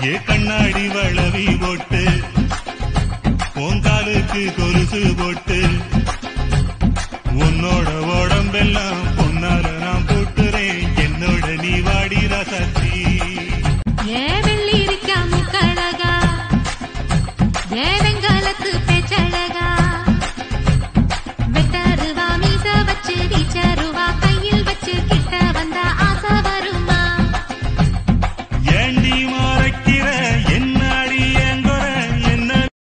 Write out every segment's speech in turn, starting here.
ஏ கண்ணாடி வளவி போட்டு உங்காலுக்கு கொலுசு போட்டு உன்னோட உடம்பெல்லாம் பொன்னால நான் போட்டுறேன் என்னோட நீ வாடி ரசத்தி ஏ வெள்ளீரிக்கா முக்கழகா ஏ வெங்காலத்து பேச்சழகா வெட்டாருவா மீச வச்சு வீச்சருவா கையில் வச்சு கிட்ட வந்த ஆசை வருமா ஏண்டி மறைக்கிற என்னாடி எங்குற என்ன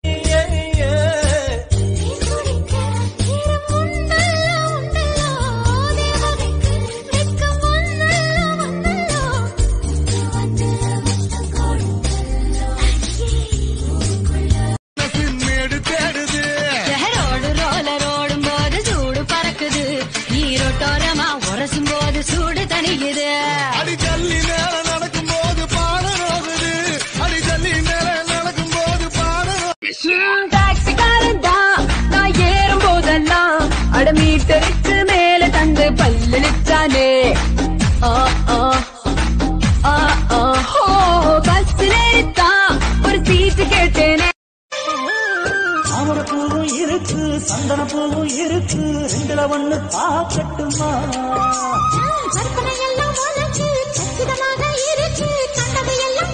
மேடு தேடுது ரோடு ரோலர் ஓடும் போது சூடு பறக்குது ஈரோட்டோரமா உரசும் போது சூடு தணிக்குது அடி ஜல்லி மேல நடக்கும் போது பாடம் ரோகுது அடி ஜல்லி மேல நடக்கும் போது பாடம் டாக்ஸிக்காரன் தான் நான் ஏறும் போதெல்லாம் அட மீட்டருக்கு மேல தந்து பல்லளிச்சானே ஆ ஆ ஆ ஆ ஹோ பஸ்ஸிலே தான் ஒரு சீட்டு கேட்டேனே தாமர பூவும் இருக்கு சந்தன பூவும் இருக்கு ரெண்டுல ஒண்ணு பாக்கட்டுமா கற்பனையெல்லாம் உனக்கு சச்சிதமாக இருக்கு கண்டதையெல்லாம்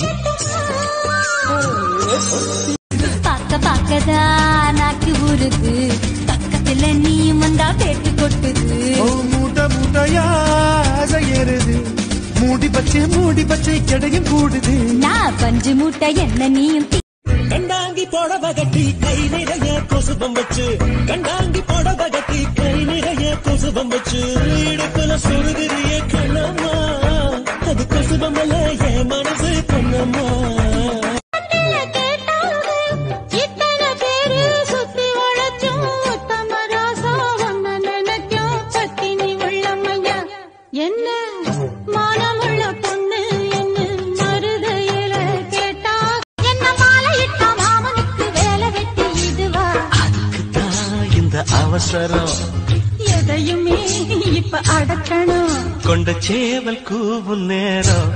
பார்க்க பார்க்கதா நாக்கு ஊறுது பக்கத்துல நீயும் வந்தா பேட்டு கொட்டுது ஓ மூட்டை மூட்டையா ஆசை ஏறுது மூடி பச்சை மூடி பச்சை கிடையும் கூடுது நான் பஞ்சு மூட்டை என்ன நீயும் கண்டாங்கி புடவ கட்டி கை நிறைய கொசுபம் வச்சு கண்டாங்கி புடவ கட்டி கை நிறைய கொசுபம் வச்சு இடுப்புல சொருகிறிய கண்ணம்மா அது கொசுபம் அல்ல என் மனசு பொண்ணம்மா இத்தனை பேரு சுத்தி உழைச்சும் உத்தம ராசா ஒன்ன நினைக்கும் சத்தினி உள்ளமையா என்ன மானமுள்ள பொண்ணு என்ன மருதையில கேட்டா என்ன மாலையிட்ட மாமனுக்கு வேலை வெட்டி இதுவா அதுக்குத்தான் இந்த அவசரம் எதையுமே இப்ப அடக்கணும் கொண்ட சேவல் கூவும் நேரம்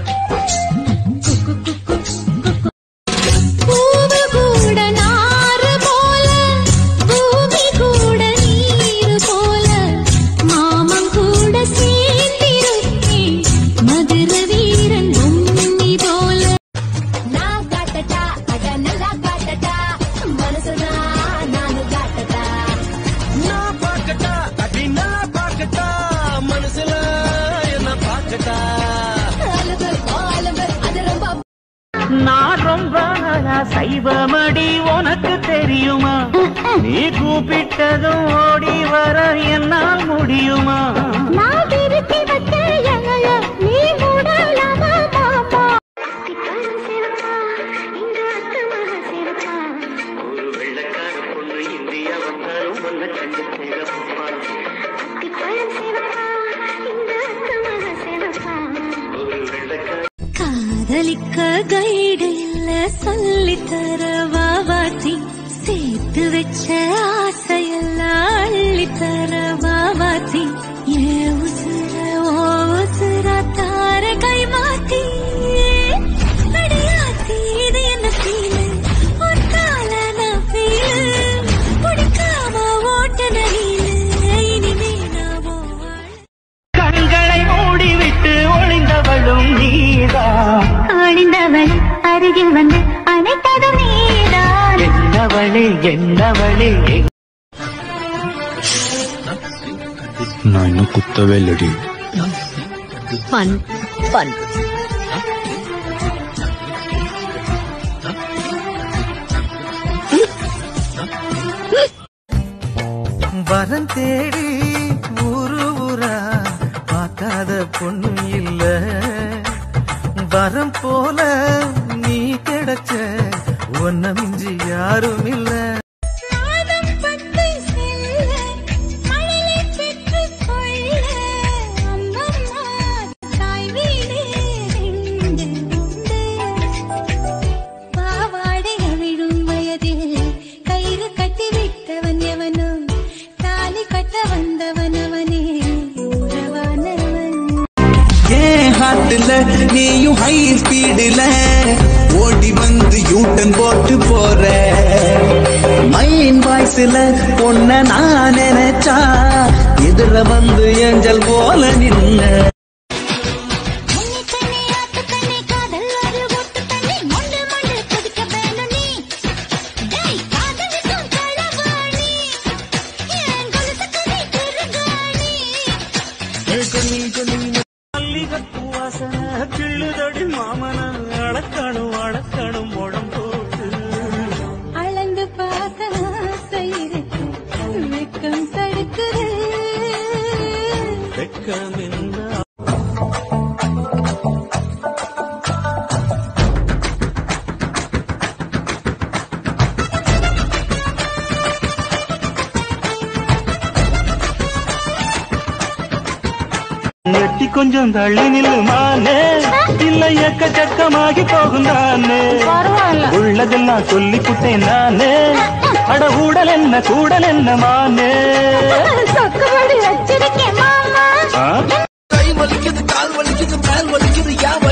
பூவு கூட நாறு போல பூமி கூட நீரு போல மாமன் கூட சேர்ந்திருக்கே மதுர வீரன் உம்மி போல நான் காட்டட்டா அட நல்லா காட்டட்டா மனசுனா நானு காட்டட்டா நான் பார்க்கட்டா அடி நான் பார்க்கட்டா மனசுல என்ன பார்க்கட்டா அலுகு ஆலுகு அது ரொம்ப நான் ரொம்ப நாளா சைவமடி உனக்கு தெரியுமா நீ கூப்பிட்டதும் ஓடி வர என்னால் முடியுமா நான் திருப்பி வச்ச எங்கள நீ மூடலாமா மாமா ஒரு வெள்ளக்கார பொண்ணு இந்தியா வந்தாலும் ஒன்ன கண்டு சேரப்பாள் ஒரு வெள்ளக்கார காதலிக்க கைடு இல்ல சொல்லி தர வாவாத்தி சேர்த்து வச்ச ஆசையெல்லாம் அள்ளி தர வாவாத்தி ஏ உசுர ஓ உசுர தார கை மாத்தி அடியாத்தி இது என்ன ஃபீலு ஒட்டால நான் ஃபீலு பிடிக்காம ஓட்டன நீலு இனிமே நான் வாழ் கண்களை மூடிவிட்டு ஒளிந்தவளும் நீதான் ஒளிந்தவள் அருகில் வந்து அனைத்ததும் நீதான் என்னவளே என்னவளே எங்க- நான் இன்னும் குத்தவே இல்லடி ஃபன் ஃபன் வரம் தேடி ஊரு ஊரா பார்க்காத பொண்ணு இல்ல வரம் போல நீ கிடைச்ச ஒன்ன மிஞ்சி யாரும் இல்ல நாதம் பட்டு செல்ல மழலை பெற்றுக் கொள்ள அம்மம்மா தாய் வீடு ரெண்டு உண்டு பாவாடை விழும் வயதில் கயிறு கட்டி விட்டவன் எவனோ தாலி கட்ட வந்தவன் அவனே உறவானவன் ஏன் ஹார்ட்ல நீயும் ஹை ஸ்பீடுல விட்டு போற மைன் வாய்ஸ்ல பொண்ண நான் நினைச்சா எதிர வந்து ஏஞ்சல் போல நின்ன முன்னி தண்ணி ஆத்து தண்ணி காதல் ஒரு ஒட்டு தண்ணி மொண்டு மொண்டு கொதிக்க வேணும் நீ டேய் காதலுக்கும் களவாணி என் கொலுசு கதை திருகாணி மல்லிகைப்பூ வாசனை கிள்ளுதடி மாமன அளக்கணும் அளக்கணும் முழம் போட்டு அளந்து பார்க்க ஆசை இருக்கு வெக்கம் தடுக்குது வெக்கம் என்ன நெட்டி கொஞ்சம் தள்ளி நில்லுமானே இல்ல எக்கச்சக்கமாகி போகும் தானே உள்ளதெல்லாம் சொல்லி புட்டேன் நானே அட ஊடல் என்ன கூடல் என்ன மானே சொக்கபடி வச்சிருக்கேன் மாமா ஆ? கை வலிக்குது கால் வலிக்குது மேல் வலிக்குது யா